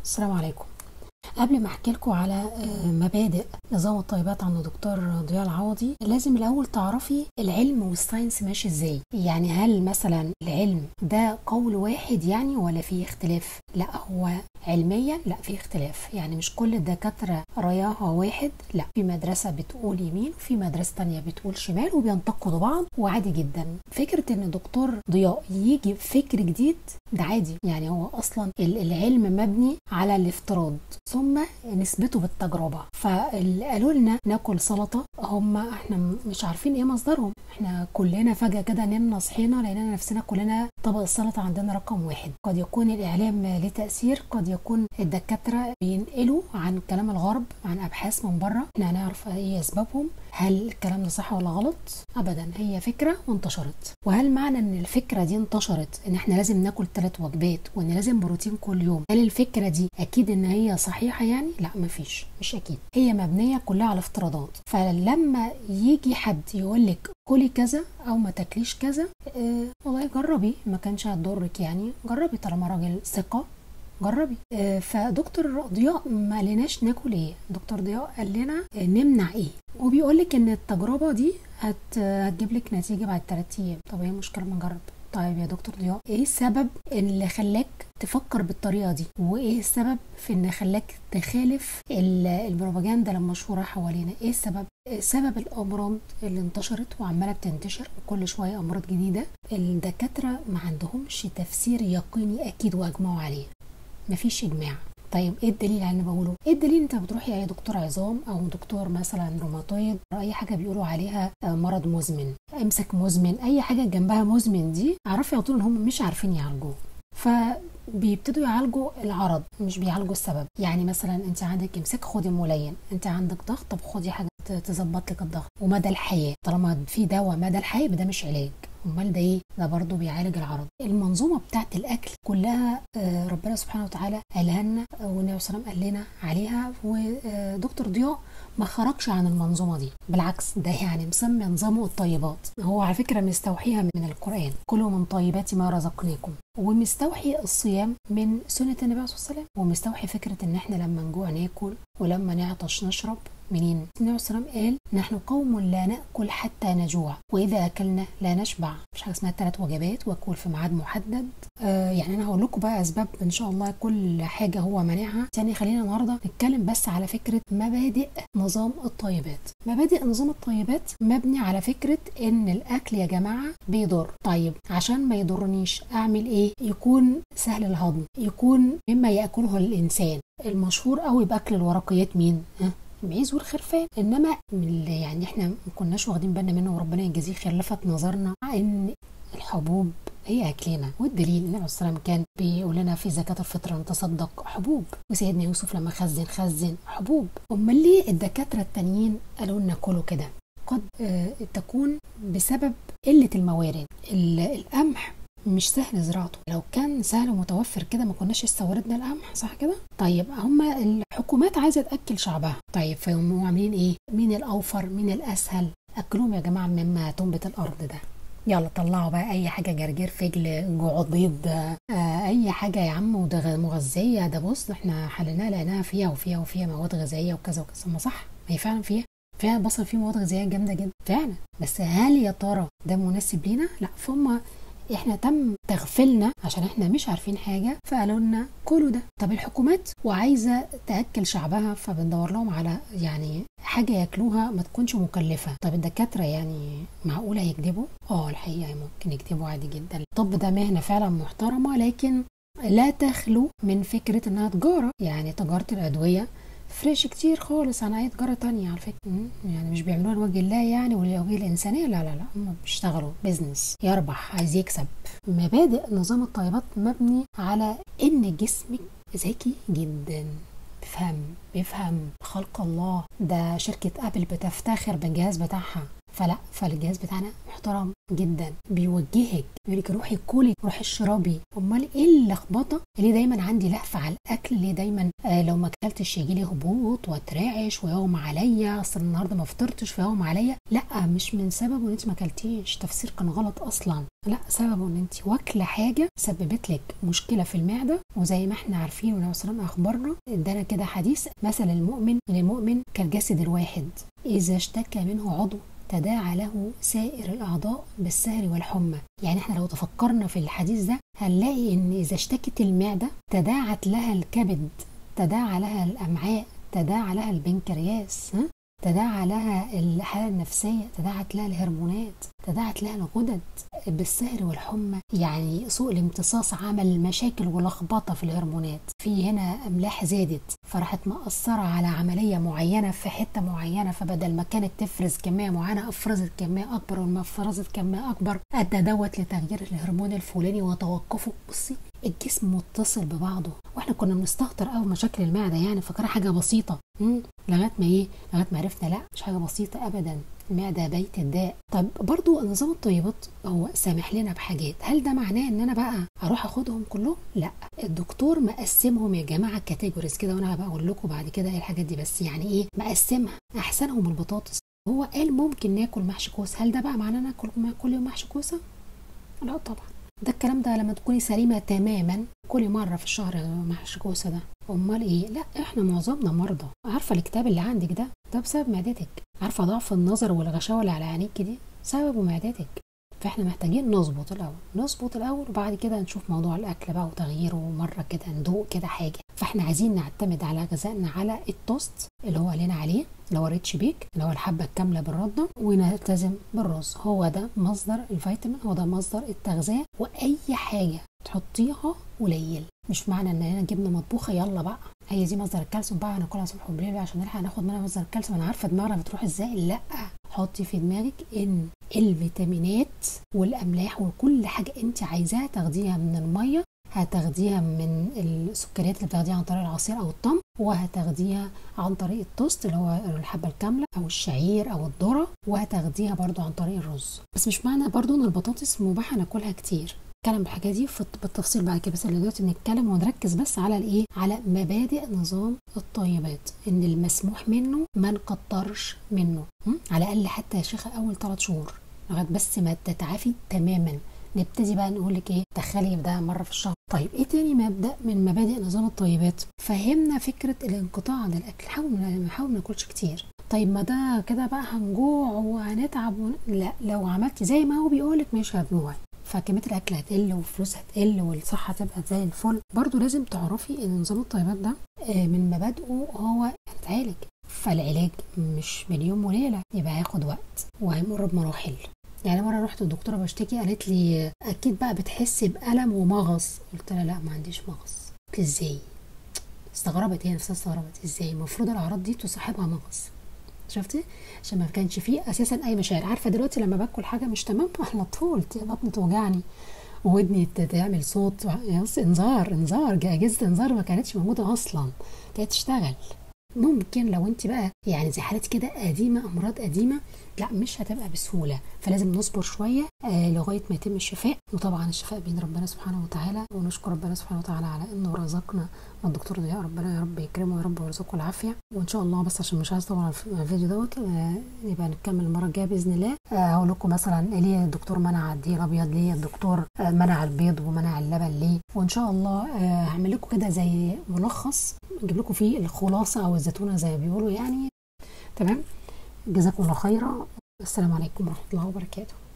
السلام عليكم قبل ما احكي لكم على آه، مبادئ نظام الطيبات عند دكتور ضياء العوضي لازم الاول تعرفي العلم والساينس ماشي ازاي يعني هل مثلا العلم ده قول واحد يعني ولا في اختلاف لا هو علميا لا في اختلاف يعني مش كل الدكاترة رأيها واحد لا في مدرسة بتقول يمين وفي مدرسة تانية بتقول شمال وبينتقدوا بعض وعادي جدا فكرة ان دكتور ضياء يجي بفكر جديد ده عادي يعني هو اصلا ال- العلم مبني على الافتراض ثم نثبته بالتجربة فاللي قالوا لنا ناكل سلطة هم احنا م- مش عارفين ايه مصدرهم احنا كلنا فجأة كده نمنا صحينا لقينا نفسنا كلنا طبق السلطة عندنا رقم واحد قد يكون الإعلام ليه تأثير قد يكون الدكاترة بينقلوا عن كلام الغرب عن أبحاث من بره احنا هنعرف ايه أسبابهم هل الكلام ده صح ولا غلط أبدا هي فكرة وانتشرت وهل معنى ان الفكرة دي انتشرت ان احنا لازم ناكل ثلاث وجبات وان لازم بروتين كل يوم هل الفكرة دي أكيد ان هي صحيحة يعني لا مفيش مش أكيد هي مبنية كلها على افتراضات فلما يجي حد يقول لك كلي كذا او ما تاكليش كذا اه والله جربي ما كانش هتضرك يعني جربي طالما راجل ثقه جربي آه، فدكتور ضياء ما قالناش ناكل ايه دكتور ضياء قال لنا آه، نمنع ايه وبيقول لك ان التجربه دي هت هتجيب لك نتيجه بعد 3 ايام طب ايه المشكله ما نجرب طيب يا دكتور ضياء ايه السبب اللي خلاك تفكر بالطريقه دي وايه السبب في ان خلاك تخالف ال- البروباجندا المشهوره حوالينا ايه السبب سبب الامراض اللي انتشرت وعماله بتنتشر وكل شويه امراض جديده الدكاتره ما عندهمش تفسير يقيني اكيد واجمعوا عليه مفيش اجماع طيب ايه الدليل على اللي أنا بقوله ايه الدليل انت بتروحي اي دكتور عظام او دكتور مثلا روماتويد أو اي حاجه بيقولوا عليها آه، مرض مزمن امسك مزمن اي حاجه جنبها مزمن دي اعرفي على طول ان هم مش عارفين يعالجوه فبيبتدوا يعالجوا العرض مش بيعالجوا السبب يعني مثلا انت عندك امساك خدي ملين انت عندك ضغط طب خدي حاجه ت- تظبط لك الضغط ومدى الحياه طالما في دواء مدى الحياه يبقى ده مش علاج امال ده ايه ده برضه بيعالج العرض المنظومه بتاعت الاكل كلها آه، ربنا سبحانه وتعالى قالها لنا آه، والنبي صلى الله عليه وسلم قال لنا عليها ودكتور ضياء ما خرجش عن المنظومه دي بالعكس ده يعني مسمي نظامه الطيبات هو على فكره مستوحيها من القران كلوا من طيبات ما رزقناكم ومستوحي الصيام من سنه النبي صلى الله عليه وسلم ومستوحي فكره ان احنا لما نجوع ناكل ولما نعطش نشرب منين؟ النبي صلى الله عليه وسلم قال نحن قوم لا ناكل حتى نجوع واذا اكلنا لا نشبع مش حاجه اسمها ثلاث وجبات واكل في ميعاد محدد آه يعني انا هقول لكم بقى اسباب ان شاء الله كل حاجه هو مانعها يعني خلينا النهارده نتكلم بس على فكره مبادئ نظام الطيبات مبادئ نظام الطيبات مبني على فكره ان الاكل يا جماعه بيضر طيب عشان ما يضرنيش اعمل ايه يكون سهل الهضم يكون مما ياكله الانسان المشهور قوي باكل الورقيات مين ها المعيز والخرفان انما من اللي يعني احنا ما كناش واخدين بالنا منه وربنا يجازيه خير لفت نظرنا ان الحبوب هي اكلنا والدليل النبي عليه الصلاه والسلام كان بيقول لنا في زكاه الفطر نتصدق حبوب وسيدنا يوسف لما خزن خزن حبوب امال ليه الدكاتره التانيين قالوا لنا كلوا كده قد آه، تكون بسبب قله الموارد ال- القمح مش سهل زراعته لو كان سهل ومتوفر كده ما كناش استوردنا القمح صح كده طيب هما الحكومات عايزه تاكل شعبها طيب فيقوموا عاملين ايه مين الاوفر مين الاسهل اكلهم يا جماعه مما تنبت الارض ده يلا طلعوا بقى اي حاجه جرجير فجل جعضيد آه اي حاجه يا عم وده غ- مغذيه ده بص احنا حليناها لقيناها فيها وفيها وفيها مواد غذائيه وكذا وكذا ما صح ما هي فعلا فيها فعلا بصل فيه مواد غذائيه جامده جدا فعلا بس هل يا ترى ده مناسب لينا لا فهم احنا تم تغفلنا عشان احنا مش عارفين حاجه فقالوا لنا كلوا ده طب الحكومات وعايزه تاكل شعبها فبندور لهم على يعني حاجه ياكلوها ما تكونش مكلفه طب الدكاتره يعني معقوله يكذبوا اه الحقيقه ممكن يكذبوا عادي جدا الطب ده مهنه فعلا محترمه لكن لا تخلو من فكره انها تجاره يعني تجاره الادويه فريش كتير خالص عن اي تجاره تانية على فكره مم، يعني مش بيعملوها لوجه الله يعني ولوجه الانسانيه لا لا لا هم بيشتغلوا بيزنس يربح عايز يكسب مبادئ نظام الطيبات مبني على ان جسمك ذكي جدا بيفهم بيفهم خلق الله ده شركة أبل بتفتخر بالجهاز بتاعها فلا فالجهاز بتاعنا محترم جدا بيوجهك بيقول لك روحي كلي روحي اشربي امال ايه اللخبطه اللي دايما عندي لهفه على الاكل اللي دايما آه لو ما اكلتش يجي لي هبوط واترعش ويغمى عليا اصل النهارده ما فطرتش فيغمى عليا لا مش من سبب ان انت ما اكلتيش تفسير كان غلط اصلا لا سببه ان انت واكله حاجه سببت لك مشكله في المعده وزي ما احنا عارفين والنبي صلى الله عليه وسلم اخبرنا ادانا كده حديث مثل المؤمن للمؤمن كالجسد الواحد اذا اشتكى منه عضو تداعى له سائر الأعضاء بالسهر والحمى يعني احنا لو تفكرنا في الحديث ده هنلاقي ان إذا اشتكت المعدة تداعت لها الكبد تداعى لها الأمعاء تداعى لها البنكرياس ها؟ تداعى لها الحالة النفسية تداعت لها الهرمونات تداعت لها الغدد بالسهر والحمى يعني سوء الامتصاص عمل مشاكل ولخبطة في الهرمونات في هنا أملاح زادت فراحت مأثرة على عملية معينة في حتة معينة فبدل ما كانت تفرز كمية معينة أفرزت كمية أكبر ولما أفرزت كمية أكبر أدى دوت لتغيير الهرمون الفلاني وتوقفه بصي الجسم متصل ببعضه واحنا كنا بنستهتر قوي مشاكل المعده يعني فاكرها حاجه بسيطه مم. لغايه ما ايه لغايه ما عرفنا لا مش حاجه بسيطه ابدا المعده بيت الداء طب برضو نظام الطيبات هو سامح لنا بحاجات هل ده معناه ان انا بقى اروح اخدهم كلهم لا الدكتور مقسمهم يا جماعه كاتيجوريز كده وانا هبقى اقول لكم بعد كده ايه الحاجات دي بس يعني ايه مقسمها احسنهم البطاطس هو قال ممكن ناكل محشي كوسه هل ده بقى معناه ناكل كل يوم محشي كوسه لا طبعا ده الكلام ده لما تكوني سليمة تماما كل مرة في الشهر محشي كوسة ده أمال إيه؟ لا إحنا معظمنا مرضى عارفة الكتاب اللي عندك ده ده بسبب معدتك عارفة ضعف النظر والغشاوة اللي على عينيك دي سببه معدتك فاحنا محتاجين نظبط الاول نظبط الاول وبعد كده نشوف موضوع الاكل بقى وتغييره مره كده ندوق كده حاجه فاحنا عايزين نعتمد على غذائنا على التوست اللي هو قالنا عليه اللي هو ريتش بيك اللي هو الحبه الكامله بالرده ونلتزم بالرز هو ده مصدر الفيتامين هو ده مصدر التغذيه واي حاجه تحطيها قليل مش معنى ان هنا جبنه مطبوخه يلا بقى هي دي مصدر الكالسيوم بقى هناكلها صبح وبالليل عشان نلحق ناخد منها مصدر الكالسيوم انا عارفه دماغنا بتروح ازاي لا حطي في دماغك ان الفيتامينات والاملاح وكل حاجه انت عايزاها تاخديها من الميه هتاخديها من السكريات اللي بتاخديها عن طريق العصير او التمر وهتاخديها عن طريق التوست اللي هو الحبه الكامله او الشعير او الذره وهتاخديها برضو عن طريق الرز بس مش معنى برضو ان البطاطس مباح ناكلها كتير نتكلم الحاجات دي بالتفصيل بعد كده بس اللي دلوقتي بنتكلم ونركز بس على الايه على مبادئ نظام الطيبات ان المسموح منه ما نكترش منه على الاقل حتى يا شيخه اول ثلاث شهور لغايه بس ما تتعافي تماما نبتدي بقى نقول لك ايه دخلي ده مره في الشهر طيب ايه تاني مبدا من مبادئ نظام الطيبات فهمنا فكره الانقطاع عن الاكل حاول نحاول ما ناكلش كتير طيب ما ده كده بقى هنجوع وهنتعب ون... لا لو عملتي زي ما هو بيقولك مش هتجوعي فكميه الاكل هتقل والفلوس هتقل والصحه هتبقى زي الفل برضو لازم تعرفي ان نظام الطيبات ده من مبادئه هو هنتعالج فالعلاج مش من يوم وليله يبقى هياخد وقت وهيمر بمراحل يعني مره رحت الدكتوره بشتكي قالت لي اكيد بقى بتحسي بالم ومغص قلت لها لا ما عنديش مغص قلت ازاي استغربت هي نفسها استغربت ازاي المفروض الاعراض دي تصاحبها مغص شفتي عشان ما كانش فيه اساسا اي مشاعر عارفه دلوقتي لما باكل حاجه مش تمام على طول بطني توجعني ودني تعمل صوت بص انذار انذار اجهزه انذار ما كانتش موجوده اصلا كانت تشتغل ممكن لو انت بقى يعني زي حالات كده قديمه امراض قديمه لا مش هتبقى بسهوله فلازم نصبر شويه آه لغايه ما يتم الشفاء وطبعا الشفاء بين ربنا سبحانه وتعالى ونشكر ربنا سبحانه وتعالى على انه رزقنا والدكتور ضياء ربنا يا رب يكرمه يا رب ويرزقه العافيه وان شاء الله بس عشان مش عايز اطول على الفيديو دوت آه نبقى نكمل المره الجايه باذن الله آه هقول لكم مثلا ليه الدكتور منع الدقيق الابيض ليه الدكتور آه منع البيض ومنع اللبن ليه وان شاء الله آه هعمل لكم كده زي ملخص نجيب لكم فيه الخلاصه او الزيتونه زي ما بيقولوا يعني تمام جزاكم الله خيرا السلام عليكم ورحمه الله وبركاته